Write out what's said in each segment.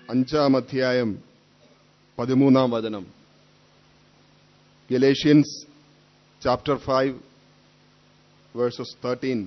അഞ്ചാം അധ്യായം പതിമൂന്നാം വചനം Galatians chapter five verses thirteen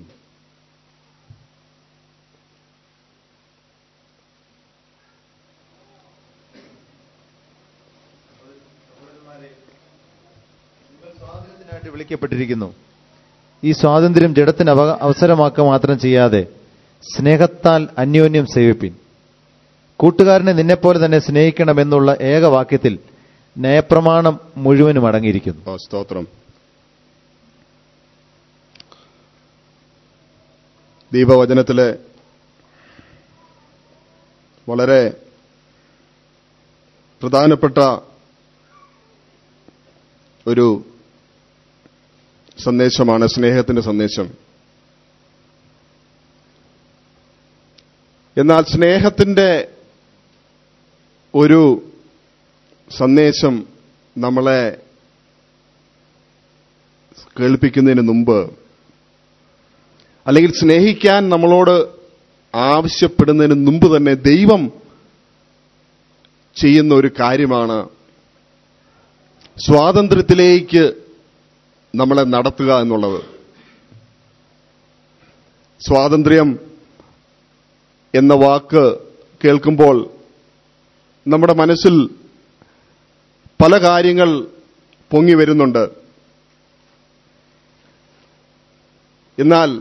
സ്വാതന്ത്ര്യത്തിനായിട്ട് വിളിക്കപ്പെട്ടിരിക്കുന്നു ഈ സ്വാതന്ത്ര്യം ജഡത്തിന് അവ- അവസരമാക്കുക മാത്രം ചെയ്യാതെ സ്നേഹത്താൽ അന്യോന്യം സേവിപ്പിൻ കൂട്ടുകാരനെ നിന്നെപ്പോലെ തന്നെ സ്നേഹിക്കണമെന്നുള്ള ഏകവാക്യത്തിൽ നയപ്രമാണം മുഴുവനും അടങ്ങിയിരിക്കുന്നു ഓ സ്തോത്രം ദീപവചനത്തിലെ വളരെ പ്രധാനപ്പെട്ട ഒരു സന്ദേശമാണ് സ്നേഹത്തിന്റെ സന്ദേശം എന്നാൽ സ്നേഹത്തിന്റെ ഒരു സന്ദേശം നമ്മളെ കേൾപ്പിക്കുന്നതിന് മുമ്പ് അല്ലെങ്കിൽ സ്നേഹിക്കാൻ നമ്മളോട് ആവശ്യപ്പെടുന്നതിന് മുമ്പ് തന്നെ ദൈവം ചെയ്യുന്ന ഒരു കാര്യമാണ് സ്വാതന്ത്ര്യത്തിലേക്ക് നമ്മളെ നടത്തുക എന്നുള്ളത് സ്വാതന്ത്ര്യം എന്ന വാക്ക് കേൾക്കുമ്പോൾ നമ്മുടെ മനസ്സിൽ പല കാര്യങ്ങൾ പൊങ്ങി വരുന്നുണ്ട് എന്നാൽ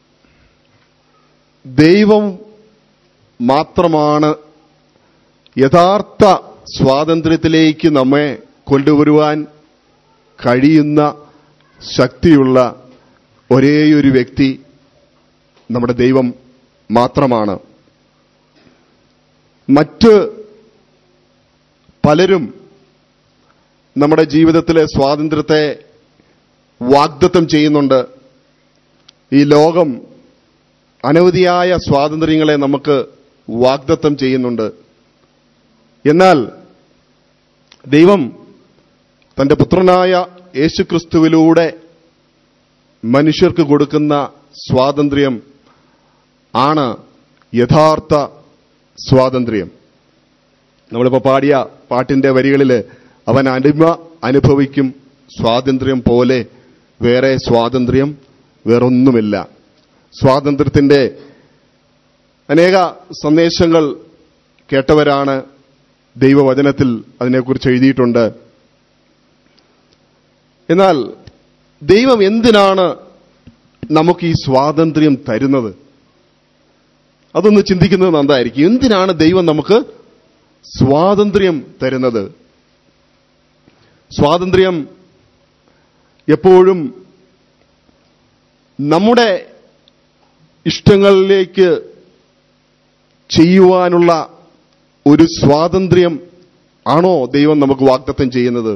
ദൈവം മാത്രമാണ് യഥാർത്ഥ സ്വാതന്ത്ര്യത്തിലേക്ക് നമ്മെ കൊണ്ടുവരുവാൻ കഴിയുന്ന ശക്തിയുള്ള ഒരേയൊരു വ്യക്തി നമ്മുടെ ദൈവം മാത്രമാണ് മറ്റ് പലരും നമ്മുടെ ജീവിതത്തിലെ സ്വാതന്ത്ര്യത്തെ വാഗ്ദത്തം ചെയ്യുന്നുണ്ട് ഈ ലോകം അനവധിയായ സ്വാതന്ത്ര്യങ്ങളെ നമുക്ക് വാഗ്ദത്തം ചെയ്യുന്നുണ്ട് എന്നാൽ ദൈവം തന്റെ പുത്രനായ യേശുക്രിസ്തുവിലൂടെ മനുഷ്യർക്ക് കൊടുക്കുന്ന സ്വാതന്ത്ര്യം ആണ് യഥാർത്ഥ സ്വാതന്ത്ര്യം നമ്മളിപ്പോ പാടിയ പാട്ടിന്റെ വരികളിൽ അവൻ അടിമ അനുഭവിക്കും സ്വാതന്ത്ര്യം പോലെ വേറെ സ്വാതന്ത്ര്യം വേറൊന്നുമില്ല സ്വാതന്ത്ര്യത്തിന്റെ അനേക സന്ദേശങ്ങൾ കേട്ടവരാണ് ദൈവവചനത്തിൽ അതിനെക്കുറിച്ച് എഴുതിയിട്ടുണ്ട് എന്നാൽ ദൈവം എന്തിനാണ് നമുക്ക് ഈ സ്വാതന്ത്ര്യം തരുന്നത് അതൊന്ന് ചിന്തിക്കുന്നത് നന്നായിരിക്കും എന്തിനാണ് ദൈവം നമുക്ക് സ്വാതന്ത്ര്യം തരുന്നത് സ്വാതന്ത്ര്യം എപ്പോഴും നമ്മുടെ ഇഷ്ടങ്ങളിലേക്ക് ചെയ്യുവാനുള്ള ഒരു സ്വാതന്ത്ര്യം ആണോ ദൈവം നമുക്ക് വാഗ്ദത്തം ചെയ്യുന്നത്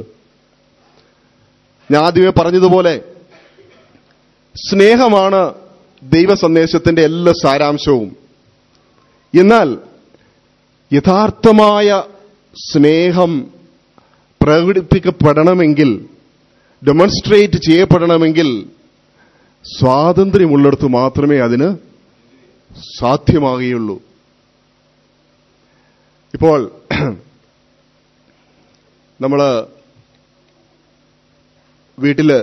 ഞാൻ ആദ്യമേ പറഞ്ഞതുപോലെ സ്നേഹമാണ് ദൈവ സന്ദേശത്തിന്റെ എല്ലാ സാരാംശവും എന്നാൽ യഥാർത്ഥമായ സ്നേഹം പ്രകടിപ്പിക്കപ്പെടണമെങ്കിൽ ഡെമോൺസ്ട്രേറ്റ് ചെയ്യപ്പെടണമെങ്കിൽ സ്വാതന്ത്ര്യമുള്ളിടത്ത് മാത്രമേ അതിന് സാധ്യമാകുകയുള്ളൂ ഇപ്പോൾ നമ്മൾ വീട്ടില്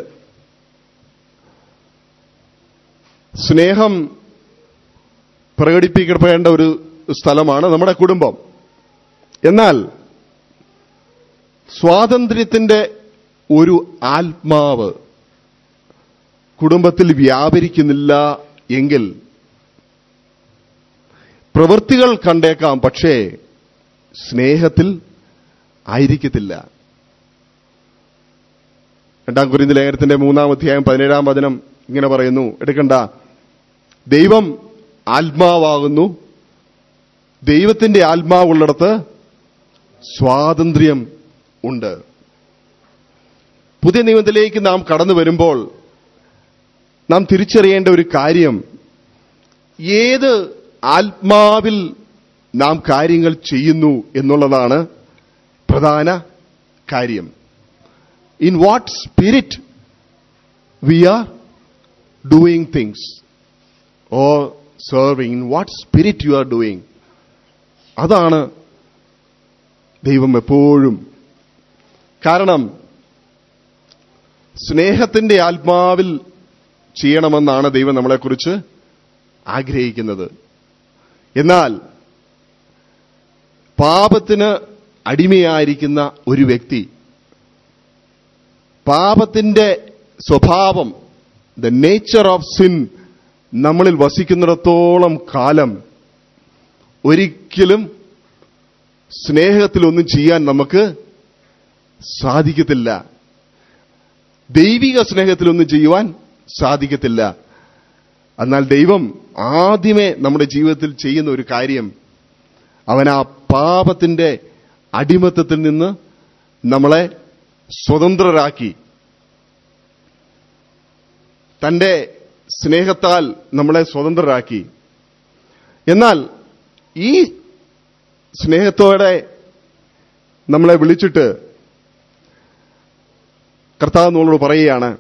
സ്നേഹം പ്രകടിപ്പിക്കപ്പെടേണ്ട ഒരു സ്ഥലമാണ് നമ്മുടെ കുടുംബം എന്നാൽ സ്വാതന്ത്ര്യത്തിന്റെ ഒരു ആത്മാവ് കുടുംബത്തിൽ വ്യാപരിക്കുന്നില്ല എങ്കിൽ പ്രവൃത്തികൾ കണ്ടേക്കാം പക്ഷേ സ്നേഹത്തിൽ ആയിരിക്കത്തില്ല രണ്ടാം കുരിന്തി ലേഖനത്തിന്റെ മൂന്നാം അധ്യായം പതിനേഴാം വചനം ഇങ്ങനെ പറയുന്നു എടുക്കണ്ട ദൈവം ആത്മാവാകുന്നു ദൈവത്തിന്റെ ആത്മാവുള്ളിടത്ത് സ്വാതന്ത്ര്യം ഉണ്ട് പുതിയ നിയമത്തിലേക്ക് നാം കടന്നു വരുമ്പോൾ നാം തിരിച്ചറിയേണ്ട ഒരു കാര്യം ഏത് ആത്മാവിൽ നാം കാര്യങ്ങൾ ചെയ്യുന്നു എന്നുള്ളതാണ് പ്രധാന കാര്യം in what spirit we are doing things oh serving in what spirit you are doing അതാണ് ദൈവം എപ്പോഴും കാരണം സ്നേഹത്തിന്റെ ആത്മാവിൽ ചെയ്യണമെന്നാണ് ദൈവം നമ്മളെക്കുറിച്ച് ആഗ്രഹിക്കുന്നത് എന്നാൽ പാപത്തിന് അടിമയായിരിക്കുന്ന ഒരു വ്യക്തി പാപത്തിന്റെ സ്വഭാവം ദ നേച്ചർ ഓഫ് സിൻ നമ്മളിൽ വസിക്കുന്നിടത്തോളം കാലം ഒരിക്കലും സ്നേഹത്തിലൊന്നും ചെയ്യാൻ നമുക്ക് സാധിക്കത്തില്ല ദൈവിക സ്നേഹത്തിലൊന്നും ചെയ്യുവാൻ സാധിക്കത്തില്ല എന്നാൽ ദൈവം ആദ്യമേ നമ്മുടെ ജീവിതത്തിൽ ചെയ്യുന്ന ഒരു കാര്യം അവൻ ആ പാപത്തിന്റെ അടിമത്തത്തിൽ നിന്ന് നമ്മളെ സ്വതന്ത്രരാക്കി തന്റെ സ്നേഹത്താൽ നമ്മളെ സ്വതന്ത്രരാക്കി എന്നാൽ ഈ സ്നേഹത്തോടെ നമ്മളെ വിളിച്ചിട്ട് കർത്താവ് നമ്മളോട് പറയുകയാണ്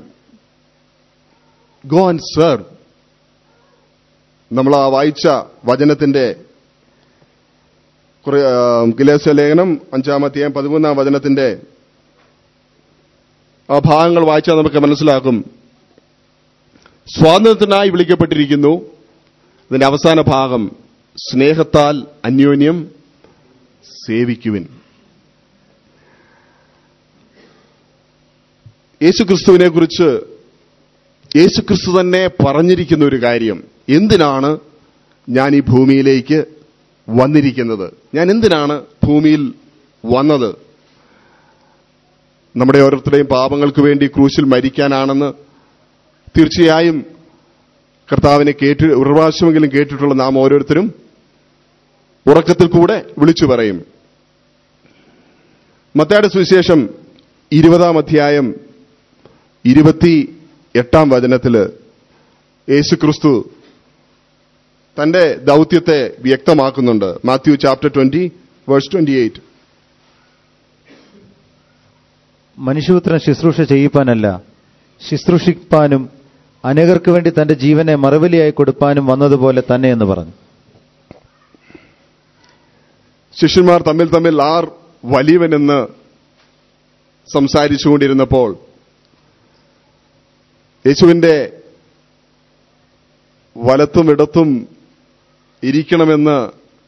ഗോ ആൻഡ് സെർവ് നമ്മൾ ആ വായിച്ച വചനത്തിന്റെ ഗിലേസ ലേഖനം അഞ്ചാമത്തെയും പതിമൂന്നാം വചനത്തിന്റെ ആ ഭാഗങ്ങൾ വായിച്ചാൽ നമുക്ക് മനസ്സിലാക്കും സ്വാതന്ത്ര്യത്തിനായി വിളിക്കപ്പെട്ടിരിക്കുന്നു ഇതിന്റെ അവസാന ഭാഗം സ്നേഹത്താൽ അന്യോന്യം സേവിക്കുവിൻ യേശുക്രിസ്തുവിനെ കുറിച്ച് യേശുക്രിസ്തു തന്നെ പറഞ്ഞിരിക്കുന്ന ഒരു കാര്യം എന്തിനാണ് ഞാൻ ഈ ഭൂമിയിലേക്ക് വന്നിരിക്കുന്നത് ഞാൻ എന്തിനാണ് ഭൂമിയിൽ വന്നത് നമ്മുടെ ഓരോരുത്തരുടെയും പാപങ്ങൾക്ക് വേണ്ടി ക്രൂശിൽ മരിക്കാനാണെന്ന് തീർച്ചയായും കർത്താവിനെ കേട്ട് ഒരു പ്രാവശ്യമെങ്കിലും കേട്ടിട്ടുള്ള നാം ഓരോരുത്തരും ഉറക്കത്തിൽ കൂടെ വിളിച്ചു പറയും മത്തായുടെ സുവിശേഷം ഇരുപതാം അധ്യായം ഇരുപത്തി എട്ടാം വചനത്തില് യേശുക്രിസ്തു തന്റെ ദൗത്യത്തെ വ്യക്തമാക്കുന്നുണ്ട് Matthew chapter twenty verse twenty eight മനുഷ്യപുത്രൻ ശുശ്രൂഷ ചെയ്യിപ്പാനല്ല ശുശ്രൂഷിപ്പാനും അനേകർക്ക് വേണ്ടി തന്റെ ജീവനെ മറുപലിയായി കൊടുപ്പാനും വന്നതുപോലെ തന്നെ എന്ന് പറഞ്ഞു ശിഷ്യന്മാർ തമ്മിൽ തമ്മിൽ ആർ വലിയവനെന്ന് സംസാരിച്ചുകൊണ്ടിരുന്നപ്പോൾ യേശുവിന്റെ വലത്തും ഇടത്തും ഇരിക്കണമെന്ന്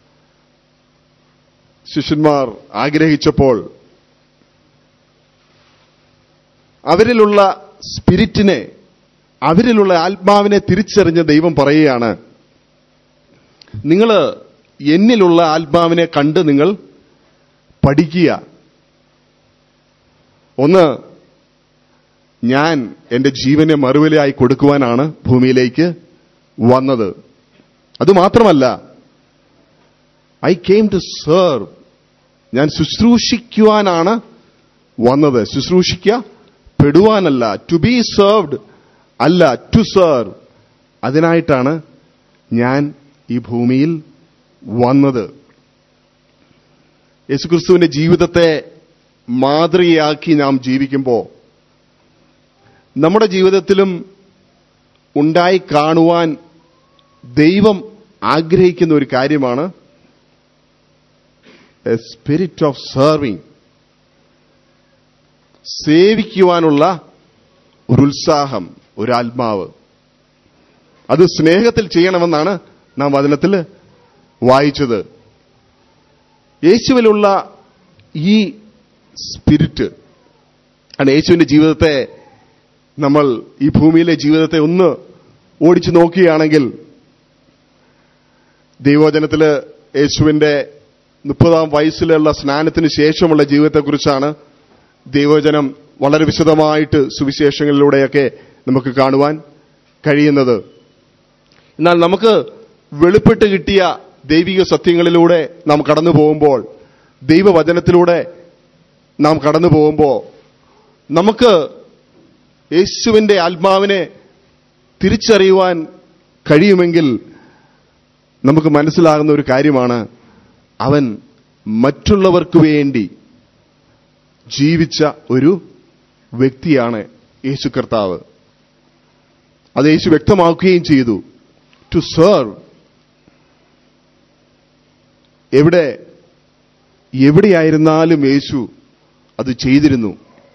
ശിഷ്യന്മാർ ആഗ്രഹിച്ചപ്പോൾ അവരിലുള്ള സ്പിരിറ്റിനെ അവരിലുള്ള ആത്മാവിനെ തിരിച്ചറിഞ്ഞ ദൈവം പറയുകയാണ് നിങ്ങൾ എന്നിലുള്ള ആത്മാവിനെ കണ്ട് നിങ്ങൾ പഠിക്കുക ഒന്ന് ഞാൻ എന്റെ ജീവനെ മറുവിലയായി കൊടുക്കുവാനാണ് ഭൂമിയിലേക്ക് വന്നത് അതുമാത്രമല്ല ഐ കെയിം ടു സെർവ് ഞാൻ ശുശ്രൂഷിക്കുവാനാണ് വന്നത് ശുശ്രൂഷിക്കപ്പെടുവാനല്ല ടു ബി സെർവ്ഡ് അല്ല ടു സെർവ് അതിനായിട്ടാണ് ഞാൻ ഈ ഭൂമിയിൽ വന്നത് യേശുക്രിസ്തുവിന്റെ ജീവിതത്തെ മാതൃകയാക്കി നാം ജീവിക്കുമ്പോൾ നമ്മുടെ ജീവിതത്തിലും ഉണ്ടായി കാണുവാൻ ദൈവം ആഗ്രഹിക്കുന്ന ഒരു കാര്യമാണ് എ സ്പിരിറ്റ് ഓഫ് സെർവിങ് സേവിക്കുവാനുള്ള ഒരു ഉത്സാഹം ഒരു ആത്മാവ് അത് സ്നേഹത്തിൽ ചെയ്യണമെന്നാണ് നാം വചനത്തിൽ വായിച്ചത് യേശുവിലുള്ള ഈ സ്പിരിറ്റ് ആണ് യേശുവിന്റെ ജീവിതത്തെ നമ്മൾ ഈ ഭൂമിയിലെ ജീവിതത്തെ ഒന്ന് ഓടിച്ചു നോക്കുകയാണെങ്കിൽ ദൈവവചനത്തില് യേശുവിന്റെ മുപ്പതാം വയസ്സിലുള്ള സ്നാനത്തിന് ശേഷമുള്ള ജീവിതത്തെക്കുറിച്ചാണ് ദൈവവചനം വളരെ വിശദമായിട്ട് സുവിശേഷങ്ങളിലൂടെയൊക്കെ നമുക്ക് കാണുവാൻ കഴിയുന്നത് എന്നാൽ നമുക്ക് വെളിപ്പെട്ട് കിട്ടിയ ദൈവിക സത്യങ്ങളിലൂടെ നാം കടന്നു പോകുമ്പോൾ ദൈവവചനത്തിലൂടെ നാം കടന്നു പോകുമ്പോൾ നമുക്ക് യേശുവിന്റെ ആത്മാവിനെ തിരിച്ചറിയുവാൻ കഴിയുമെങ്കിൽ നമുക്ക് മനസ്സിലാകുന്ന ഒരു കാര്യമാണ് അവൻ മറ്റുള്ളവർക്ക് വേണ്ടി ജീവിച്ച ഒരു വ്യക്തിയാണ് യേശു കർത്താവ് അത് യേശു വ്യക്തമാക്കുകയും ചെയ്തു ടു സെർവ് എവിടെ എവിടെയായിരുന്നാലും യേശു അത് ചെയ്തിരുന്നു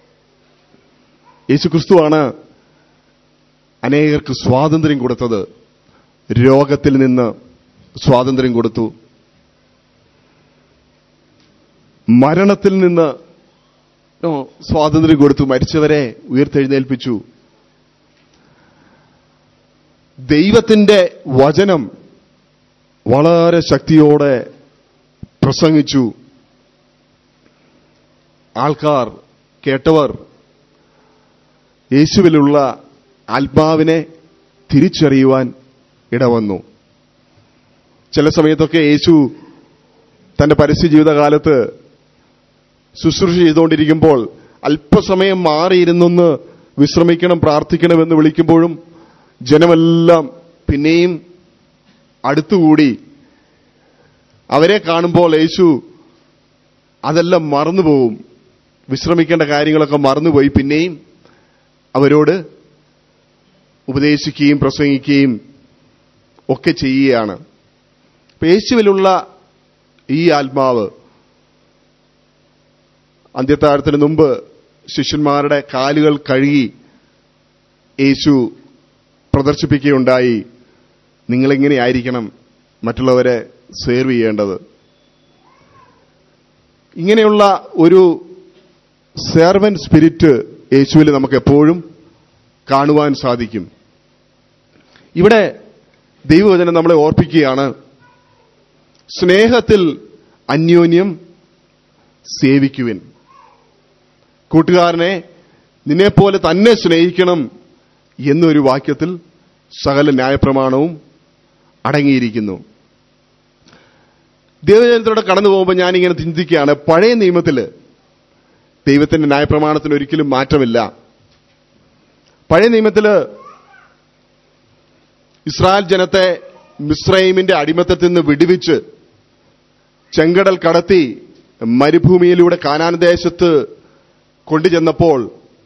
യേശു ക്രിസ്തുവാണ് അനേകർക്ക് സ്വാതന്ത്ര്യം കൊടുത്തത് രോഗത്തിൽ നിന്ന് സ്വാതന്ത്ര്യം കൊടുത്തു മരണത്തിൽ നിന്ന് ഓ, സ്വാതന്ത്ര്യം കൊടുത്തു മരിച്ചവരെ ഉയർത്തെഴുന്നേൽപ്പിച്ചു ദൈവത്തിന്റെ വചനം വളരെ ശക്തിയോടെ പ്രസംഗിച്ചു ആൾക്കാർ കേട്ടവർ യേശുവിലുള്ള ആത്മാവിനെ തിരിച്ചറിയുവാൻ ഇടവന്നു ചില സമയത്തൊക്കെ യേശു തന്റെ പരസ്യ ജീവിതകാലത്ത് ശുശ്രൂഷ ചെയ്തുകൊണ്ടിരിക്കുമ്പോൾ അല്പസമയം മാറിയിരുന്നൊന്ന് വിശ്രമിക്കണം പ്രാർത്ഥിക്കണമെന്ന് വിളിക്കുമ്പോഴും ജനമെല്ലാം പിന്നെയും അടുത്തുകൂടി അവരെ കാണുമ്പോൾ യേശു അതെല്ലാം മറന്നുപോകും വിശ്രമിക്കേണ്ട കാര്യങ്ങളൊക്കെ മറന്നുപോയി പിന്നെയും അവരോട് ഉപദേശിക്കുകയും പ്രസംഗിക്കുകയും ഒക്കെ ചെയ്യുകയാണ് അപ്പൊ യേശുവിലുള്ള ഈ ആത്മാവ് അന്ത്യത്താഴത്തിന് മുമ്പ് ശിഷ്യന്മാരുടെ കാലുകൾ കഴുകി യേശു പ്രദർശിപ്പിക്കുകയുണ്ടായി നിങ്ങളെങ്ങനെയായിരിക്കണം മറ്റുള്ളവരെ സേർവ് ചെയ്യേണ്ടത് ഇങ്ങനെയുള്ള ഒരു സെർവൻ സ്പിരിറ്റ് യേശുവിൽ നമുക്ക് എപ്പോഴും കാണുവാൻ സാധിക്കും ഇവിടെ ദൈവവചനം നമ്മളെ ഓർപ്പിക്കുകയാണ് സ്നേഹത്തിൽ അന്യോന്യം സേവിക്കുവിൻ കൂട്ടുകാരനെ നിന്നെപ്പോലെ തന്നെ സ്നേഹിക്കണം എന്നൊരു വാക്യത്തിൽ സകല ന്യായപ്രമാണവും അടങ്ങിയിരിക്കുന്നു ദൈവജനത്തിലൂടെ കടന്നു പോകുമ്പോൾ ഞാനിങ്ങനെ ചിന്തിക്കുകയാണ് പഴയ നിയമത്തിൽ ദൈവത്തിന്റെ ന്യായപ്രമാണത്തിന് ഒരിക്കലും മാറ്റമില്ല പഴയ നിയമത്തിൽ ഇസ്രായേൽ ജനത്തെ മിസ്രൈമിന്റെ അടിമത്തത്തിൽ നിന്ന് വിടുവിച്ച് ചെങ്കടൽ കടത്തി മരുഭൂമിയിലൂടെ കാനാൻ ദേശത്ത് കൊണ്ടുചെന്നപ്പോൾ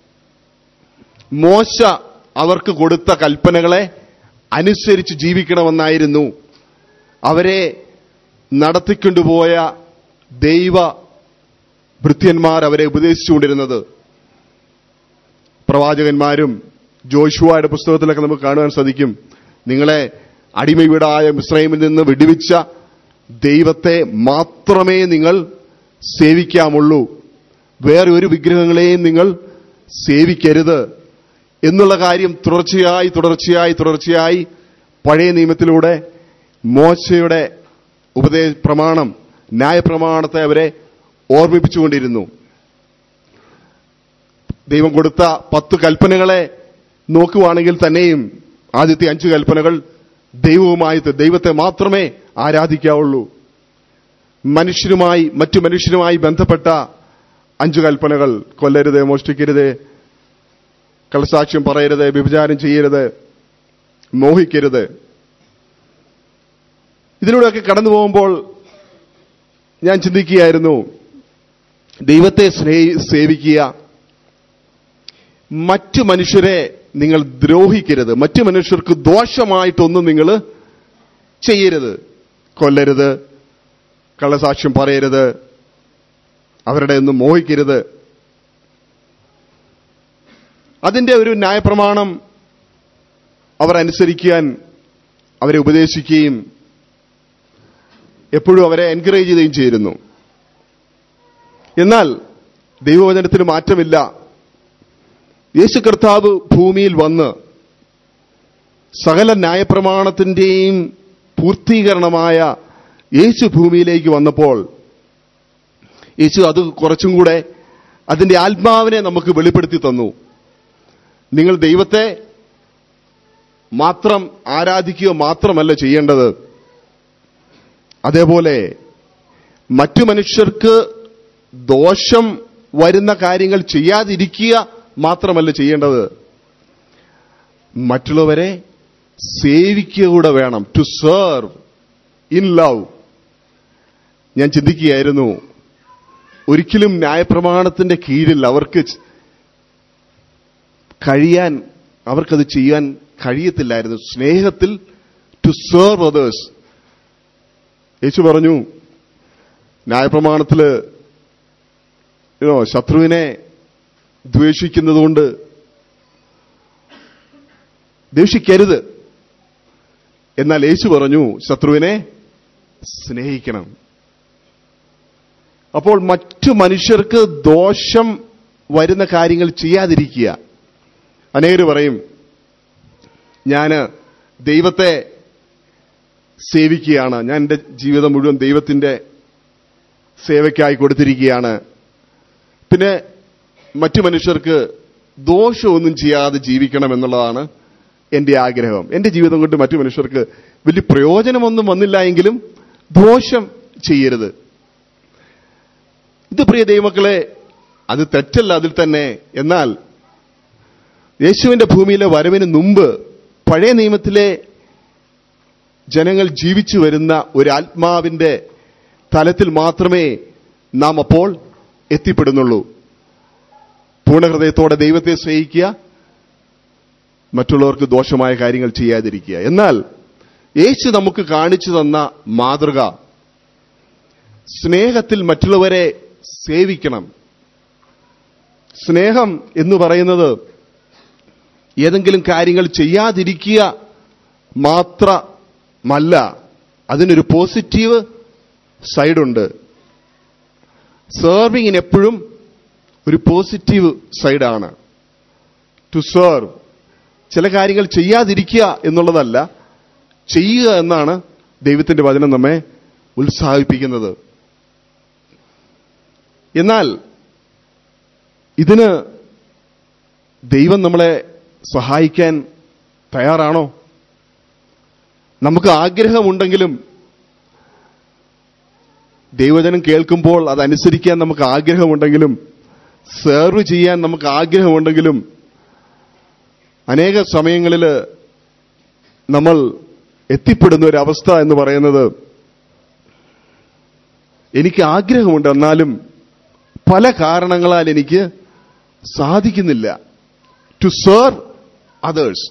മോശ അവർക്ക് കൊടുത്ത കൽപ്പനകളെ അനുസരിച്ച് ജീവിക്കണമെന്നായിരുന്നു അവരെ നടത്തിക്കൊണ്ടുപോയ ദൈവ ഭൃത്യന്മാർ അവരെ ഉപദേശിച്ചുകൊണ്ടിരുന്നത് പ്രവാചകന്മാരും ജോഷുവയുടെ പുസ്തകത്തിലൊക്കെ നമുക്ക് കാണുവാൻ സാധിക്കും നിങ്ങളെ അടിമവീടായ മിശ്രൈമിൽ നിന്ന് വിടുവിച്ച ദൈവത്തെ മാത്രമേ നിങ്ങൾ സേവിക്കാമുള്ളൂ വേറെ ഒരു വിഗ്രഹങ്ങളെയും നിങ്ങൾ സേവിക്കരുത് എന്നുള്ള കാര്യം തുടർച്ചയായി തുടർച്ചയായി തുടർച്ചയായി പഴയ നിയമത്തിലൂടെ മോശയുടെ ഉപദേ പ്രമാണം ന്യായപ്രമാണത്തെ അവരെ ഓർമ്മിപ്പിച്ചുകൊണ്ടിരുന്നു ദൈവം കൊടുത്ത പത്ത് കൽപ്പനകളെ നോക്കുവാണെങ്കിൽ തന്നെയും ആദ്യത്തെ അഞ്ച് കൽപ്പനകൾ ദൈവവുമായി ദൈവത്തെ മാത്രമേ ആരാധിക്കാവുള്ളൂ മനുഷ്യരുമായി മറ്റു മനുഷ്യരുമായി ബന്ധപ്പെട്ട അഞ്ചു കൽപ്പനകൾ കൊല്ലരുത് മോഷ്ടിക്കരുത് കള്ളസാക്ഷ്യം പറയരുത് വ്യഭിചാരം ചെയ്യരുത് മോഹിക്കരുത് ഇതിലൂടെയൊക്കെ കടന്നു പോകുമ്പോൾ ഞാൻ ചിന്തിക്കുകയായിരുന്നു ദൈവത്തെ സ്നേഹി സേവിക്കുക മറ്റു മനുഷ്യരെ നിങ്ങൾ ദ്രോഹിക്കരുത് മറ്റു മനുഷ്യർക്ക് ദോഷമായിട്ടൊന്നും നിങ്ങൾ ചെയ്യരുത് കൊല്ലരുത് കള്ളസാക്ഷ്യം പറയരുത് അവരുടെ ഒന്നും മോഹിക്കരുത് അതിന്റെ ഒരു ന്യായപ്രമാണം അവർ അനുസരിക്കാൻ അവരെ ഉപദേശിക്കുകയും എപ്പോഴും അവരെ എൻകറേജ് ചെയ്യുകയും ചെയ്യുന്നു എന്നാൽ ദൈവവചനത്തിന് മാറ്റമില്ല യേശു കർത്താവ് ഭൂമിയിൽ വന്ന് സകല ന്യായപ്രമാണത്തിന്റെയും പൂർത്തീകരണമായ യേശു ഭൂമിയിലേക്ക് വന്നപ്പോൾ യേശു അത് കുറച്ചും കൂടെ അതിന്റെ ആത്മാവിനെ നമുക്ക് വെളിപ്പെടുത്തി തന്നു നിങ്ങൾ ദൈവത്തെ മാത്രം ആരാധിക്കുക മാത്രമല്ല ചെയ്യേണ്ടത് അതേപോലെ മറ്റു മനുഷ്യർക്ക് ദോഷം വരുന്ന കാര്യങ്ങൾ ചെയ്യാതിരിക്കുക മാത്രമല്ല ചെയ്യേണ്ടത് മറ്റുള്ളവരെ സേവിക്കുക കൂടെ വേണം ടു സെർവ് ഇൻ ലവ് ഞാൻ ചിന്തിക്കുകയായിരുന്നു ഒരിക്കലും ന്യായപ്രമാണത്തിന്റെ കീഴിൽ അവർക്ക് കഴിയാൻ അവർക്കത് ചെയ്യാൻ കഴിയത്തില്ലായിരുന്നു സ്നേഹത്തിൽ ടു സെർവ് അതേഴ്സ് യേശു പറഞ്ഞു ന്യായപ്രമാണത്തില് you know, ശത്രുവിനെ ദ്വേഷിക്കുന്നതുകൊണ്ട് ദ്വേഷിക്കരുത് എന്നാൽ യേശു പറഞ്ഞു ശത്രുവിനെ സ്നേഹിക്കണം അപ്പോൾ മറ്റു മനുഷ്യർക്ക് ദോഷം വരുന്ന കാര്യങ്ങൾ ചെയ്യാതിരിക്കുക അനേകർ പറയും ഞാൻ ദൈവത്തെ സേവിക്കുകയാണ് ഞാൻ എൻ്റെ ജീവിതം മുഴുവൻ ദൈവത്തിന്റെ സേവയ്ക്കായി കൊടുത്തിരിക്കുകയാണ് പിന്നെ മറ്റു മനുഷ്യർക്ക് ദോഷമൊന്നും ചെയ്യാതെ ജീവിക്കണം എന്നുള്ളതാണ് എന്റെ ആഗ്രഹം എന്റെ ജീവിതം കൊണ്ട് മറ്റു മനുഷ്യർക്ക് വലിയ പ്രയോജനമൊന്നും വന്നില്ല എങ്കിലും ദോഷം ചെയ്യരുത് ഇത് പ്രിയ ദൈവമക്കളെ അത് തെറ്റല്ല അതിൽ തന്നെ എന്നാൽ യേശുവിന്റെ ഭൂമിയിലെ വരവിന് മുമ്പ് പഴയ നിയമത്തിലെ ജനങ്ങൾ ജീവിച്ചു വരുന്ന ഒരു ആത്മാവിന്റെ തലത്തിൽ മാത്രമേ നാം അപ്പോൾ എത്തിപ്പെടുന്നുള്ളൂ പൂർണ്ണഹൃദയത്തോടെ ദൈവത്തെ സ്നേഹിക്കുക മറ്റുള്ളവർക്ക് ദോഷമായ കാര്യങ്ങൾ ചെയ്യാതിരിക്കുക എന്നാൽ യേശു നമുക്ക് കാണിച്ചു തന്ന മാതൃക സ്നേഹത്തിൽ മറ്റുള്ളവരെ സേവിക്കണം സ്നേഹം എന്ന് പറയുന്നത് ഏതെങ്കിലും കാര്യങ്ങൾ ചെയ്യാതിരിക്കുക മാത്രമല്ല അതിനൊരു പോസിറ്റീവ് സൈഡുണ്ട് സെർവിങ്ങിന് എപ്പോഴും ഒരു പോസിറ്റീവ് സൈഡാണ് ടു സെർവ് ചില കാര്യങ്ങൾ ചെയ്യാതിരിക്കുക എന്നുള്ളതല്ല ചെയ്യുക എന്നാണ് ദൈവത്തിന്റെ വചനം നമ്മെ ഉത്സാഹിപ്പിക്കുന്നത് എന്നാൽ ഇതിന് ദൈവം നമ്മളെ സഹായിക്കാൻ തയ്യാറാണോ നമുക്ക് ആഗ്രഹമുണ്ടെങ്കിലും ദൈവജനം കേൾക്കുമ്പോൾ അതനുസരിക്കാൻ നമുക്ക് ആഗ്രഹമുണ്ടെങ്കിലും സെർവ് ചെയ്യാൻ നമുക്ക് ആഗ്രഹമുണ്ടെങ്കിലും അനേക സമയങ്ങളിൽ നമ്മൾ എത്തിപ്പെടുന്ന ഒരു അവസ്ഥ എന്ന് പറയുന്നത് എനിക്ക് ആഗ്രഹമുണ്ട് എന്നാലും പല കാരണങ്ങളാൽ എനിക്ക് സാധിക്കുന്നില്ല ടു സെർവ് അതേഴ്സ്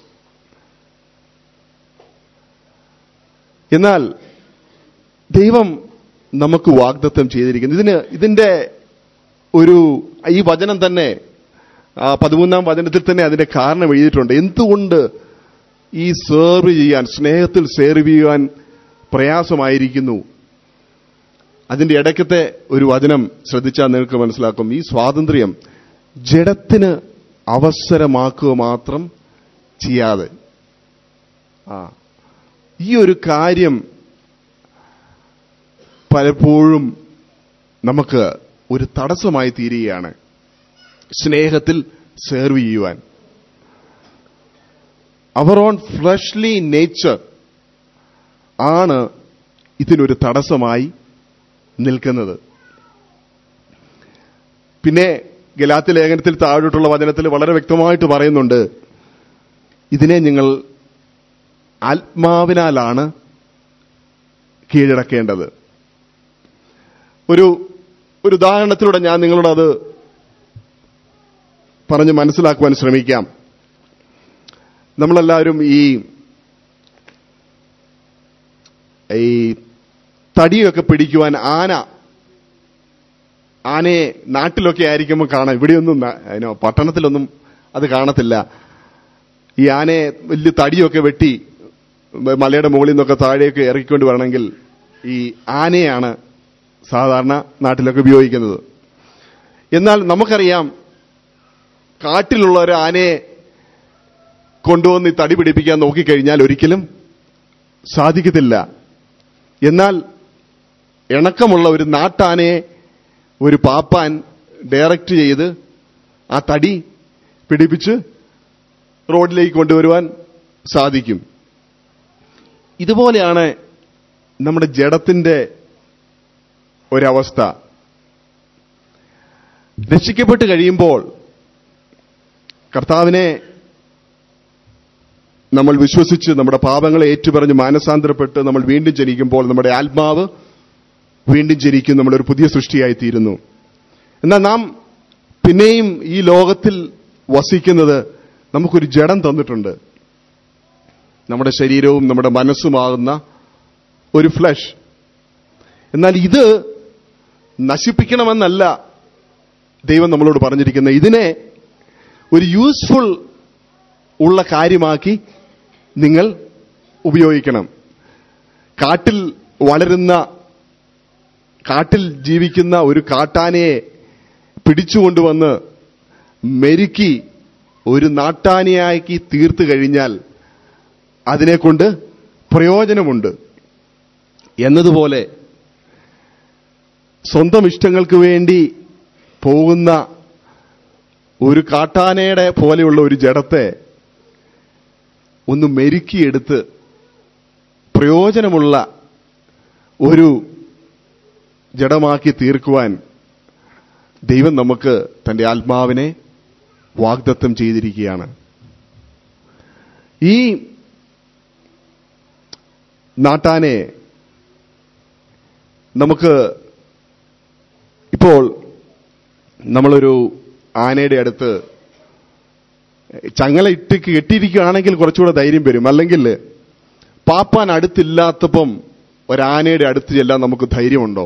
എന്നാൽ ദൈവം നമുക്ക് വാഗ്ദത്തം ചെയ്തിരിക്കുന്നു ഇതിന് ഇതിന്റെ ഒരു ഈ വചനം തന്നെ ആ പതിമൂന്നാം വചനത്തിൽ തന്നെ അതിന്റെ കാരണം എഴുതിയിട്ടുണ്ട് എന്തുകൊണ്ട് ഈ സെർവ് ചെയ്യാൻ സ്നേഹത്തിൽ സെർവ് ചെയ്യാൻ പ്രയാസമായിരിക്കുന്നു അതിന്റെ ഇടയ്ക്കത്തെ ഒരു വചനം ശ്രദ്ധിച്ചാൽ നിങ്ങൾക്ക് മനസ്സിലാക്കും ഈ സ്വാതന്ത്ര്യം ജഡത്തിന് അവസരമാക്കുക മാത്രം ചെയ്യാതെ ആ ഈ ഒരു കാര്യം പലപ്പോഴും നമുക്ക് ഒരു തടസ്സമായി തീരുകയാണ് സ്നേഹത്തിൽ സെർവ് ചെയ്യുവാൻ അവർ ഓൺ ഫ്ലഷ്ലി നേച്ചർ ആണ് ഇതിനൊരു തടസ്സമായി നിൽക്കുന്നത് പിന്നെ ഗലാത്തി ലേഖനത്തിൽ താഴോട്ടുള്ള വചനത്തിൽ വളരെ വ്യക്തമായിട്ട് പറയുന്നുണ്ട് ഇതിനെ നിങ്ങൾ ആത്മാവിനാലാണ് കീഴടക്കേണ്ടത് ഒരു ഒരു ഉദാഹരണത്തിലൂടെ ഞാൻ നിങ്ങളോട് അത് പറഞ്ഞ് മനസ്സിലാക്കുവാൻ ശ്രമിക്കാം നമ്മളെല്ലാവരും ഈ ഈ തടിയൊക്കെ പിടിക്കുവാൻ ആന ആനയെ നാട്ടിലൊക്കെ ആയിരിക്കുമ്പോൾ കാണാം ഇവിടെയൊന്നും ന- അതിനോ പട്ടണത്തിലൊന്നും അത് കാണത്തില്ല ഈ ആനയെ വലിയ തടിയൊക്കെ വെട്ടി മലയുടെ മുകളിൽ നിന്നൊക്കെ താഴേക്ക് ഇറക്കിക്കൊണ്ട് വരണമെങ്കിൽ ഈ ആനയാണ് സാധാരണ നാട്ടിലൊക്കെ ഉപയോഗിക്കുന്നത് എന്നാൽ നമുക്കറിയാം കാട്ടിലുള്ള ഒരു ആനയെ കൊണ്ടുവന്ന് ഈ തടി പിടിപ്പിക്കാൻ നോക്കിക്കഴിഞ്ഞാൽ ഒരിക്കലും സാധിക്കത്തില്ല എന്നാൽ ഇണക്കമുള്ള ഒരു നാട്ടാനയെ ഒരു പാപ്പാൻ ഡയറക്റ്റ് ചെയ്ത് ആ തടി പിടിപ്പിച്ച് റോഡിലേക്ക് കൊണ്ടുവരുവാൻ സാധിക്കും ഇതുപോലെയാണ് നമ്മുടെ ജഡത്തിന്റെ ഒരവസ്ഥ രക്ഷിക്കപ്പെട്ട് കഴിയുമ്പോൾ കർത്താവിനെ നമ്മൾ വിശ്വസിച്ച് നമ്മുടെ പാപങ്ങളെ ഏറ്റുപറഞ്ഞ് മാനസാന്തരപ്പെട്ട് നമ്മൾ വീണ്ടും ജനിക്കുമ്പോൾ നമ്മുടെ ആത്മാവ് വീണ്ടും ജനിക്കും നമ്മളൊരു പുതിയ സൃഷ്ടിയായി തീരുന്നു എന്നാൽ നാം പിന്നെയും ഈ ലോകത്തിൽ വസിക്കുന്നത് നമുക്കൊരു ജഡം തന്നിട്ടുണ്ട് നമ്മുടെ ശരീരവും നമ്മുടെ മനസ്സുമാകുന്ന ഒരു ഫ്ലഷ് എന്നാൽ ഇത് നശിപ്പിക്കണമെന്നല്ല ദൈവം നമ്മളോട് പറഞ്ഞിരിക്കുന്നത് ഇതിനെ ഒരു യൂസ്ഫുൾ ഉള്ള കാര്യമാക്കി നിങ്ങൾ ഉപയോഗിക്കണം കാട്ടിൽ വളരുന്ന കാട്ടിൽ ജീവിക്കുന്ന ഒരു കാട്ടാനയെ പിടിച്ചുകൊണ്ടുവന്ന് മെരുക്കി ഒരു നാട്ടാനയാക്കി തീർത്തു കഴിഞ്ഞാൽ അതിനെക്കൊണ്ട് പ്രയോജനമുണ്ട് എന്നതുപോലെ സ്വന്തം ഇഷ്ടങ്ങൾക്ക് വേണ്ടി പോകുന്ന ഒരു കാട്ടാനയുടെ പോലെയുള്ള ഒരു ജഡത്തെ ഒന്ന് മെരുക്കിയെടുത്ത് പ്രയോജനമുള്ള ഒരു ജഡമാക്കി തീർക്കുവാൻ ദൈവം നമുക്ക് തന്റെ ആത്മാവിനെ വാഗ്ദത്തം ചെയ്തിരിക്കുകയാണ് ഈ നാട്ടാനെ നമുക്ക് ഇപ്പോൾ നമ്മളൊരു ആനയുടെ അടുത്ത് ചങ്ങല ഇട്ട് കെട്ടിയിരിക്കുകയാണെങ്കിൽ കുറച്ചുകൂടെ ധൈര്യം വരും അല്ലെങ്കിൽ പാപ്പാൻ അടുത്തില്ലാത്തപ്പം ഒരാനയുടെ അടുത്ത് ചെല്ലാൻ നമുക്ക് ധൈര്യമുണ്ടോ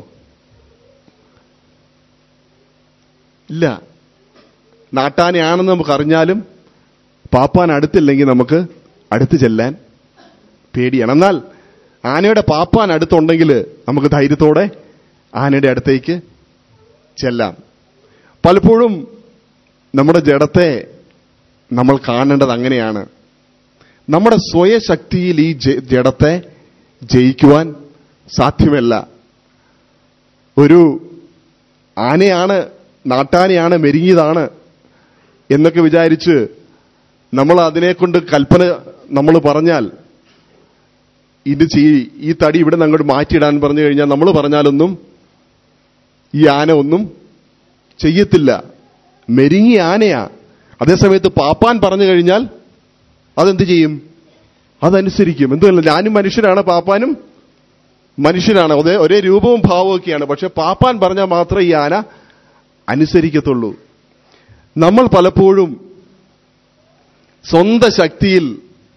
ഇല്ല നാട്ടാനയാണെന്ന് നമുക്ക് അറിഞ്ഞാലും പാപ്പാൻ അടുത്തില്ലെങ്കിൽ നമുക്ക് അടുത്ത് ചെല്ലാൻ പേടിയാണ് എന്നാൽ ആനയുടെ പാപ്പാൻ അടുത്തുണ്ടെങ്കിൽ നമുക്ക് ധൈര്യത്തോടെ ആനയുടെ അടുത്തേക്ക് ചെല്ലാം പലപ്പോഴും നമ്മുടെ ജഡത്തെ നമ്മൾ കാണേണ്ടത് അങ്ങനെയാണ് നമ്മുടെ സ്വയശക്തിയിൽ ഈ ജ- ജഡത്തെ ജയിക്കുവാൻ സാധ്യമല്ല ഒരു ആനയാണ് നാട്ടാനയാണ് മെരുങ്ങിയതാണ് എന്നൊക്കെ വിചാരിച്ച് നമ്മൾ അതിനെക്കൊണ്ട് കൽപ്പന നമ്മൾ പറഞ്ഞാൽ ഇത് ചെയ് ഈ തടി ഇവിടെ നിന്ന് അങ്ങോട്ട് മാറ്റിയിടാൻ പറഞ്ഞു കഴിഞ്ഞാൽ നമ്മൾ പറഞ്ഞാലൊന്നും ഈ ആന ഒന്നും ചെയ്യത്തില്ല മെരുങ്ങി ആനയാ അതേസമയത്ത് പാപ്പാൻ പറഞ്ഞു കഴിഞ്ഞാൽ അതെന്ത് ചെയ്യും അതനുസരിക്കും എന്തുമല്ല ഞാനും മനുഷ്യനാണ് പാപ്പാനും മനുഷ്യനാണ് ഒരേ ഒരേ രൂപവും ഭാവവും ഒക്കെയാണ് പക്ഷെ പാപ്പാൻ പറഞ്ഞാൽ മാത്രമേ ഈ ആന അനുസരിക്കത്തുള്ളൂ നമ്മൾ പലപ്പോഴും സ്വന്തം ശക്തിയിൽ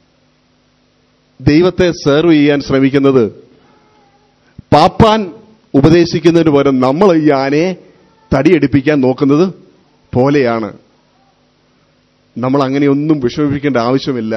ദൈവത്തെ സെർവ് ചെയ്യാൻ ശ്രമിക്കുന്നത് പാപ്പാൻ ഉപദേശിക്കുന്നതിന് പകരം നമ്മൾ ഈ ആനയെ തടിയെടുപ്പിക്കാൻ നോക്കുന്നത് പോലെയാണ് നമ്മൾ അങ്ങനെയൊന്നും വിഷമിപ്പിക്കേണ്ട ആവശ്യമില്ല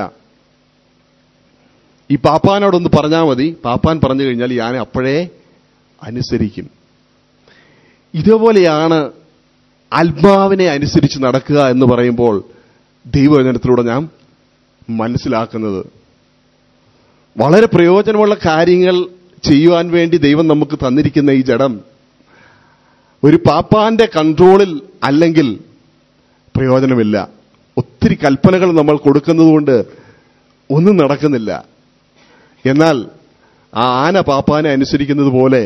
ഈ പാപ്പാനോടൊന്ന് പറഞ്ഞാൽ മതി പാപ്പാൻ പറഞ്ഞു കഴിഞ്ഞാൽ ഈ ആന അപ്പോഴേ അനുസരിക്കും ഇതേപോലെയാണ് ആത്മാവിനെ അനുസരിച്ച് നടക്കുക എന്ന് പറയുമ്പോൾ ദൈവവചനത്തിലൂടെ നാം മനസ്സിലാക്കുന്നത് വളരെ പ്രയോജനമുള്ള കാര്യങ്ങൾ ചെയ്യുവാൻ വേണ്ടി ദൈവം നമുക്ക് തന്നിരിക്കുന്ന ഈ ജഡം ഒരു പാപ്പാന്റെ കൺട്രോളിൽ അല്ലെങ്കിൽ പ്രയോജനമില്ല ഒത്തിരി കൽപ്പനകൾ നമ്മൾ കൊടുക്കുന്നതുകൊണ്ട് ഒന്നും നടക്കുന്നില്ല എന്നാൽ ആ ആന പാപ്പാനെ അനുസരിക്കുന്നത് പോലെ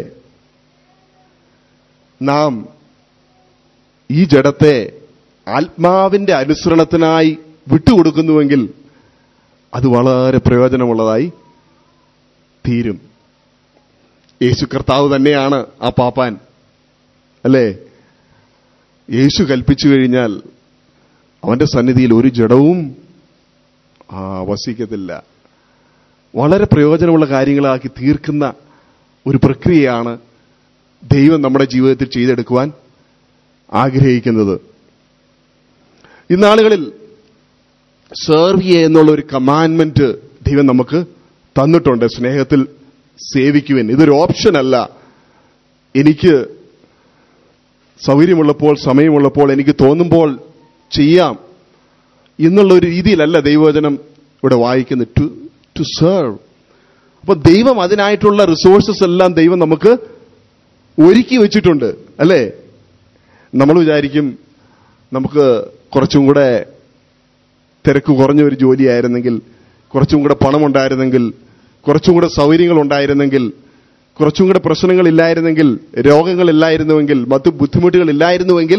നാം ഈ ജഡത്തെ ആത്മാവിന്റെ അനുസരണത്തിനായി വിട്ടുകൊടുക്കുന്നുവെങ്കിൽ അത് വളരെ പ്രയോജനമുള്ളതായി തീരും യേശു കർത്താവ് തന്നെയാണ് ആ പാപ്പാൻ അല്ലേ യേശു കൽപ്പിച്ചു കഴിഞ്ഞാൽ അവന്റെ സന്നിധിയിൽ ഒരു ജഡവും ആ വസിക്കത്തില്ല വളരെ പ്രയോജനമുള്ള കാര്യങ്ങളാക്കി തീർക്കുന്ന ഒരു പ്രക്രിയയാണ് ദൈവം നമ്മുടെ ജീവിതത്തിൽ ചെയ്തെടുക്കുവാൻ ആഗ്രഹിക്കുന്നത് ഇന്നാളുകളിൽ സെർവ് ചെയ്യുക എന്നുള്ള ഒരു കമാൻമെന്റ് ദൈവം നമുക്ക് തന്നിട്ടുണ്ട് സ്നേഹത്തിൽ സേവിക്കുവാൻ ഇതൊരു ഓപ്ഷൻ അല്ല എനിക്ക് സൗകര്യമുള്ളപ്പോൾ സമയമുള്ളപ്പോൾ എനിക്ക് തോന്നുമ്പോൾ ചെയ്യാം എന്നുള്ള ഒരു രീതിയിലല്ല ദൈവവചനം ഇവിടെ വായിക്കുന്നത് ടു ടു സെർവ് അപ്പൊ ദൈവം അതിനായിട്ടുള്ള റിസോഴ്സസ് എല്ലാം ദൈവം നമുക്ക് ഒരുക്കി വെച്ചിട്ടുണ്ട് അല്ലേ നമ്മൾ വിചാരിക്കും നമുക്ക് കുറച്ചും കൂടെ തിരക്ക് കുറഞ്ഞ ഒരു ജോലിയായിരുന്നെങ്കിൽ കുറച്ചും കൂടെ പണമുണ്ടായിരുന്നെങ്കിൽ കുറച്ചും കൂടെ സൗകര്യങ്ങൾ ഉണ്ടായിരുന്നെങ്കിൽ കുറച്ചും കൂടെ പ്രശ്നങ്ങൾ ഇല്ലായിരുന്നെങ്കിൽ രോഗങ്ങൾ ഇല്ലായിരുന്നുവെങ്കിൽ മറ്റു ബുദ്ധിമുട്ടുകൾ ഇല്ലായിരുന്നുവെങ്കിൽ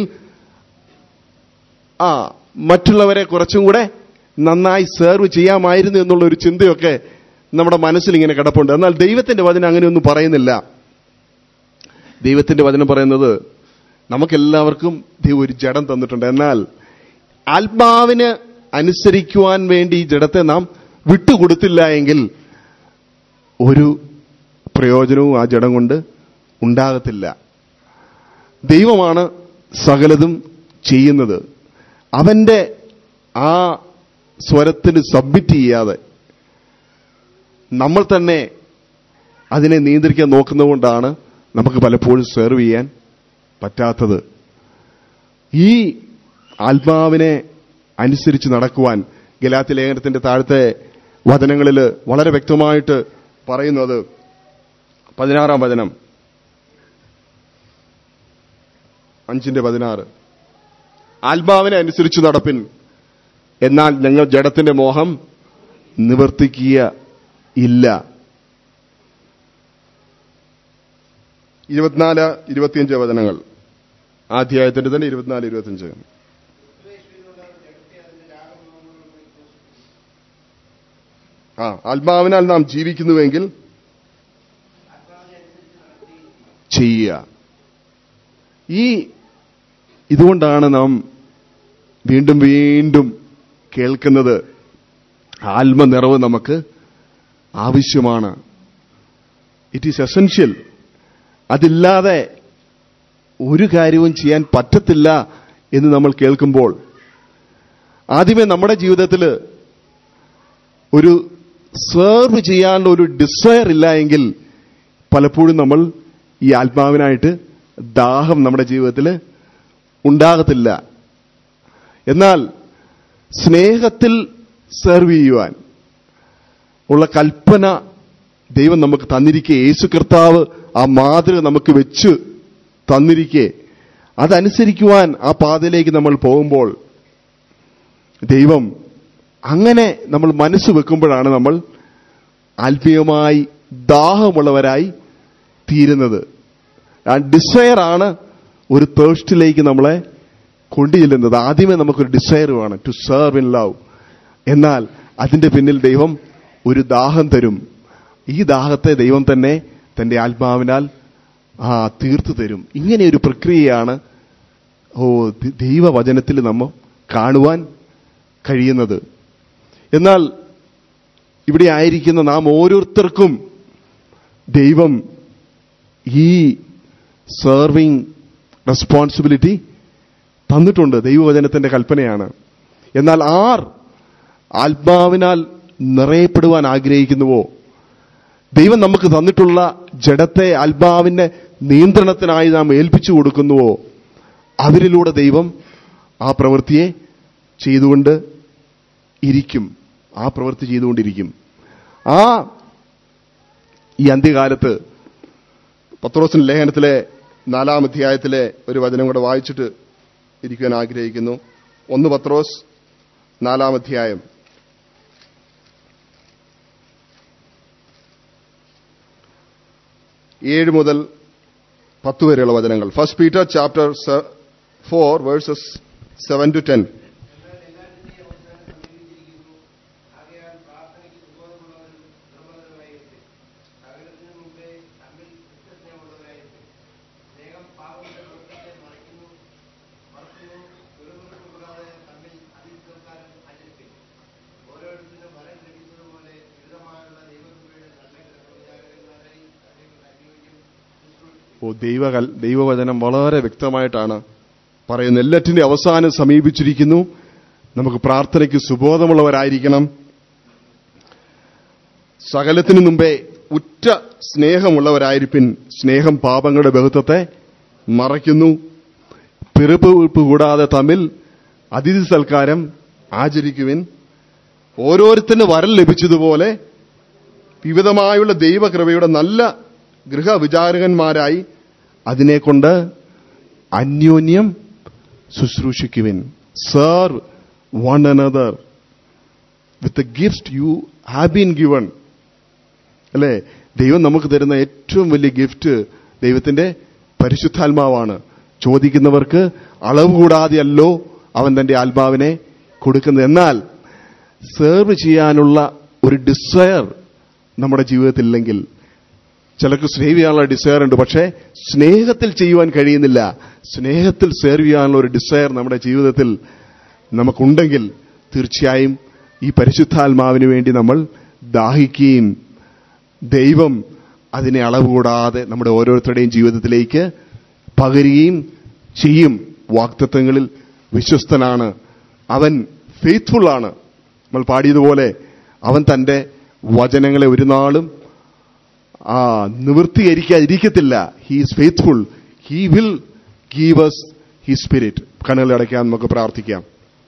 ആ മറ്റുള്ളവരെ കുറച്ചും കൂടെ നന്നായി സെർവ് ചെയ്യാമായിരുന്നു എന്നുള്ള ഒരു ചിന്തയൊക്കെ നമ്മുടെ മനസ്സിൽ ഇങ്ങനെ കിടപ്പുണ്ട് എന്നാൽ ദൈവത്തിന്റെ വചനം അങ്ങനെയൊന്നും പറയുന്നില്ല ദൈവത്തിന്റെ വചനം പറയുന്നത് നമുക്കെല്ലാവർക്കും ദൈവം ഒരു ജഡം തന്നിട്ടുണ്ട് എന്നാൽ ആത്മാവിന് അനുസരിക്കുവാൻ വേണ്ടി ഈ ജഡത്തെ നാം വിട്ടുകൊടുത്തില്ല എങ്കിൽ ഒരു പ്രയോജനവും ആ ജഡം കൊണ്ട് ഉണ്ടാകത്തില്ല ദൈവമാണ് സകലതും ചെയ്യുന്നത് അവന്റെ ആ സ്വരത്തിന് സബ്മിറ്റ് ചെയ്യാതെ നമ്മൾ തന്നെ അതിനെ നിയന്ത്രിക്കാൻ നോക്കുന്നതുകൊണ്ടാണ് നമുക്ക് പലപ്പോഴും സെർവ് ചെയ്യാൻ പറ്റാത്തത് ഈ ആത്മാവിനെ അനുസരിച്ച് നടക്കുവാൻ ഗലാത്തി ലേഖനത്തിന്റെ താഴത്തെ വചനങ്ങളിൽ വളരെ വ്യക്തമായിട്ട് പറയുന്നത് പതിനാറാം വചനം അഞ്ചിന്റെ പതിനാറ് ആത്മാവിനെ അനുസരിച്ച് നടപ്പിൻ എന്നാൽ ഞങ്ങൾ ജഡത്തിന്റെ മോഹം നിവർത്തിക്കുക ഇല്ല ഇരുപത്തിനാല് ഇരുപത്തിയഞ്ച് വചനങ്ങൾ ആധ്യായത്തിന്റെ തന്നെ ഇരുപത്തിനാല് ഇരുപത്തിയഞ്ച് ആ ആത്മാവിനാൽ നാം ജീവിക്കുന്നുവെങ്കിൽ ചെയ്യുക ഈ ഇതുകൊണ്ടാണ് നാം വീണ്ടും വീണ്ടും കേൾക്കുന്നത് ആത്മനിറവ് നമുക്ക് ആവശ്യമാണ് ഇറ്റ് ഈസ് എസെൻഷ്യൽ അതില്ലാതെ ഒരു കാര്യവും ചെയ്യാൻ പറ്റത്തില്ല എന്ന് നമ്മൾ കേൾക്കുമ്പോൾ ആദ്യമേ നമ്മുടെ ജീവിതത്തിൽ ഒരു സെർവ് ചെയ്യാനുള്ള ഒരു ഡിസയർ ഇല്ല എങ്കിൽ പലപ്പോഴും നമ്മൾ ഈ ആത്മാവിനായിട്ട് ദാഹം നമ്മുടെ ജീവിതത്തിൽ ഉണ്ടാകത്തില്ല എന്നാൽ സ്നേഹത്തിൽ സെർവ് ചെയ്യുവാൻ ഉള്ള കൽപ്പന ദൈവം നമുക്ക് തന്നിരിക്കെ യേശു കർത്താവ് ആ മാതൃക നമുക്ക് വെച്ച് തന്നിരിക്കെ അതനുസരിക്കുവാൻ ആ പാതയിലേക്ക് നമ്മൾ പോകുമ്പോൾ ദൈവം അങ്ങനെ നമ്മൾ മനസ്സ് വെക്കുമ്പോഴാണ് നമ്മൾ ആത്മീയമായി ദാഹമുള്ളവരായി തീരുന്നത് ആ ഡിസയർ ആണ് ഒരു തേഴ്സ്റ്റിലേക്ക് നമ്മളെ കൊണ്ടുചെല്ലുന്നത് ആദ്യമേ നമുക്കൊരു ഡിസയർ വേണം ടു സെർവ് ഇൻ ലവ് എന്നാൽ അതിന്റെ പിന്നിൽ ദൈവം ഒരു ദാഹം തരും ഈ ദാഹത്തെ ദൈവം തന്നെ തന്റെ ആത്മാവിനാൽ ആ തീർത്തു തരും ഇങ്ങനെ ഒരു പ്രക്രിയയാണ് ഓ ദ- ദൈവവചനത്തിൽ നമ്മൾ കാണുവാൻ കഴിയുന്നത് എന്നാൽ ഇവിടെ ആയിരിക്കുന്ന നാം ഓരോരുത്തർക്കും ദൈവം ഈ സെർവിങ് റെസ്പോൺസിബിലിറ്റി തന്നിട്ടുണ്ട് ദൈവവചനത്തിന്റെ കൽപ്പനയാണ് എന്നാൽ ആർ ആത്മാവിനാൽ നിറയപ്പെടുവാൻ ആഗ്രഹിക്കുന്നുവോ ദൈവം നമുക്ക് തന്നിട്ടുള്ള ജഡത്തെ ആത്മാവിന്റെ നിയന്ത്രണത്തിനായി നാം ഏൽപ്പിച്ചു കൊടുക്കുന്നുവോ അവരിലൂടെ ദൈവം ആ പ്രവൃത്തിയെ ചെയ്തുകൊണ്ട് ഇരിക്കും ആ പ്രവൃത്തി ചെയ്തുകൊണ്ടിരിക്കും ആ ഈ അന്ത്യകാലത്ത് പത്രോസിന്റെ ലേഖനത്തിലെ നാലാം അധ്യായത്തിലെ ഒരു വചനം കൂടെ വായിച്ചിട്ട് ഇരിക്കുവാൻ ആഗ്രഹിക്കുന്നു ഒന്ന് പത്രോസ് നാലാം അധ്യായം ഏഴ് മുതൽ പത്ത് വരെയുള്ള വചനങ്ങൾ first Peter chapter four verses seven to ten ഓ ദൈവ ദൈവവചനം വളരെ വ്യക്തമായിട്ടാണ് പറയുന്നത് എല്ലാറ്റിന്റെ അവസാനം സമീപിച്ചിരിക്കുന്നു നമുക്ക് പ്രാർത്ഥനയ്ക്ക് സുബോധമുള്ളവരായിരിക്കണം സകലത്തിനു മുമ്പേ ഉറ്റ സ്നേഹമുള്ളവരായിരിപ്പിൻ സ്നേഹം പാപങ്ങളുടെ ബഹുത്വത്തെ മറയ്ക്കുന്നു പിറപ്പ് കൂടാതെ തമ്മിൽ അതിഥി സൽക്കാരം ആചരിക്കുവിൻ ഓരോരുത്തന് വരം ലഭിച്ചതുപോലെ വിവിധമായുള്ള ദൈവകൃപയുടെ നല്ല ഗൃഹവിചാരകന്മാരായി അതിനെക്കൊണ്ട് അന്യോന്യം ശുശ്രൂഷിക്കുവിൻ serve one another with the gift you have been given അല്ലേ ദൈവം നമുക്ക് തരുന്ന ഏറ്റവും വലിയ ഗിഫ്റ്റ് ദൈവത്തിന്റെ പരിശുദ്ധാത്മാവാണ് ചോദിക്കുന്നവർക്ക് അളവ് കൂടാതെയല്ലോ അവൻ തന്റെ ആത്മാവിനെ കൊടുക്കുന്നത് എന്നാൽ സെർവ് ചെയ്യാനുള്ള ഒരു ഡിസയർ നമ്മുടെ ജീവിതത്തിൽ ഇല്ലെങ്കിൽ ചിലർക്ക് സ്നേഹം ചെയ്യാനുള്ള ഡിസയർ ഉണ്ട് പക്ഷേ സ്നേഹത്തിൽ ചെയ്യുവാൻ കഴിയുന്നില്ല സ്നേഹത്തിൽ സെർവ് ചെയ്യാനുള്ള ഒരു ഡിസയർ നമ്മുടെ ജീവിതത്തിൽ നമുക്കുണ്ടെങ്കിൽ തീർച്ചയായും ഈ പരിശുദ്ധാത്മാവിന് വേണ്ടി നമ്മൾ ദാഹിക്കുകയും ദൈവം അതിനെ അളവ് കൂടാതെ നമ്മുടെ ഓരോരുത്തരുടെയും ജീവിതത്തിലേക്ക് പകരുകയും ചെയ്യും വാക്തത്വങ്ങളിൽ വിശ്വസ്തനാണ് അവൻ ഫെയ്ത്ത്ഫുൾ ആണ് നമ്മൾ പാടിയതുപോലെ അവൻ തന്റെ വചനങ്ങളെ ഒരു നാളും ആ നിവൃത്തീകരിക്കാതിരിക്കത്തില്ല he's faithful he will give us he spirit കണ്ണുകൾ അടയ്ക്കാൻ നമുക്ക് പ്രാർത്ഥിക്കാം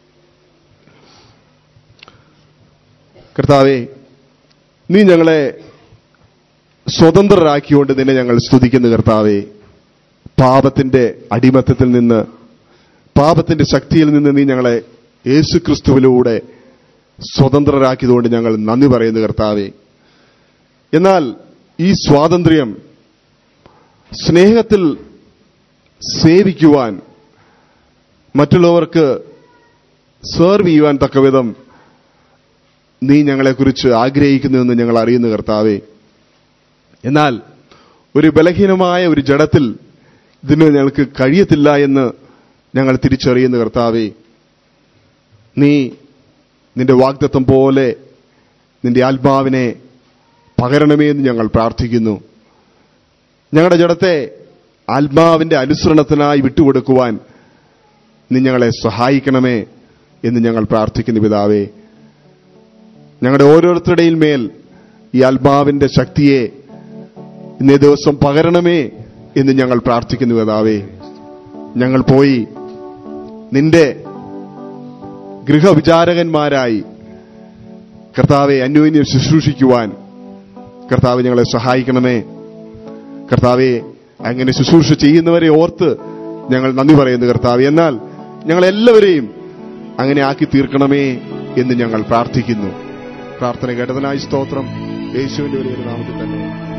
കർത്താവേ നീ ഞങ്ങളെ സ്വതന്ത്രരാക്കിക്കൊണ്ട് നിന്നെ ഞങ്ങൾ സ്തുതിക്കുന്നു കർത്താവേ പാപത്തിന്റെ അടിമത്തത്തിൽ നിന്ന് പാപത്തിന്റെ ശക്തിയിൽ നിന്ന് നീ ഞങ്ങളെ യേശുക്രിസ്തുവിലൂടെ സ്വതന്ത്രരാക്കിയതുകൊണ്ട് ഞങ്ങൾ നന്ദി പറയുന്നു കർത്താവേ എന്നാൽ ഈ സ്വാതന്ത്ര്യം സ്നേഹത്തിൽ സേവിക്കുവാൻ മറ്റുള്ളവർക്ക് സെർവ് ചെയ്യുവാൻ തക്കവിധം നീ ഞങ്ങളെക്കുറിച്ച് ആഗ്രഹിക്കുന്നുവെന്ന് ഞങ്ങൾ അറിയുന്നു കർത്താവേ എന്നാൽ ഒരു ബലഹീനമായ ഒരു ജഡത്തിൽ ഇതിന് ഞങ്ങൾക്ക് കഴിയത്തില്ല എന്ന് ഞങ്ങൾ തിരിച്ചറിയുന്നു കർത്താവേ നീ നിന്റെ വാഗ്ദത്വം പോലെ നിന്റെ ആത്മാവിനെ പകരണമേ എന്ന് ഞങ്ങൾ പ്രാർത്ഥിക്കുന്നു ഞങ്ങളുടെ ജഡത്തെ ആത്മാവിന്റെ അനുസരണത്തിനായി വിട്ടുകൊടുക്കുവാൻ നീ ഞങ്ങളെ സഹായിക്കണമേ എന്ന് ഞങ്ങൾ പ്രാർത്ഥിക്കുന്നു പിതാവേ ഞങ്ങളുടെ ഓരോരുത്തരുടെയും മേൽ ഈ ആത്മാവിന്റെ ശക്തിയെ ഇന്നേ ദിവസം പകരണമേ എന്ന് ഞങ്ങൾ പ്രാർത്ഥിക്കുന്നു പിതാവേ ഞങ്ങൾ പോയി നിന്റെ ഗൃഹവിചാരകന്മാരായി കർത്താവെ അന്യോന്യം ശുശ്രൂഷിക്കുവാൻ കർത്താവ് ഞങ്ങളെ സഹായിക്കണമേ കർത്താവെ അങ്ങനെ ശുശ്രൂഷ ചെയ്യുന്നവരെ ഓർത്ത് ഞങ്ങൾ നന്ദി പറയുന്നു കർത്താവ് എന്നാൽ ഞങ്ങളെല്ലാവരെയും അങ്ങനെ ആക്കി തീർക്കണമേ എന്ന് ഞങ്ങൾ പ്രാർത്ഥിക്കുന്നു പ്രാർത്ഥന കേട്ടതിനായി സ്തോത്രം യേശുവിന്റെ വലിയ നാമത്തിൽ തന്നെ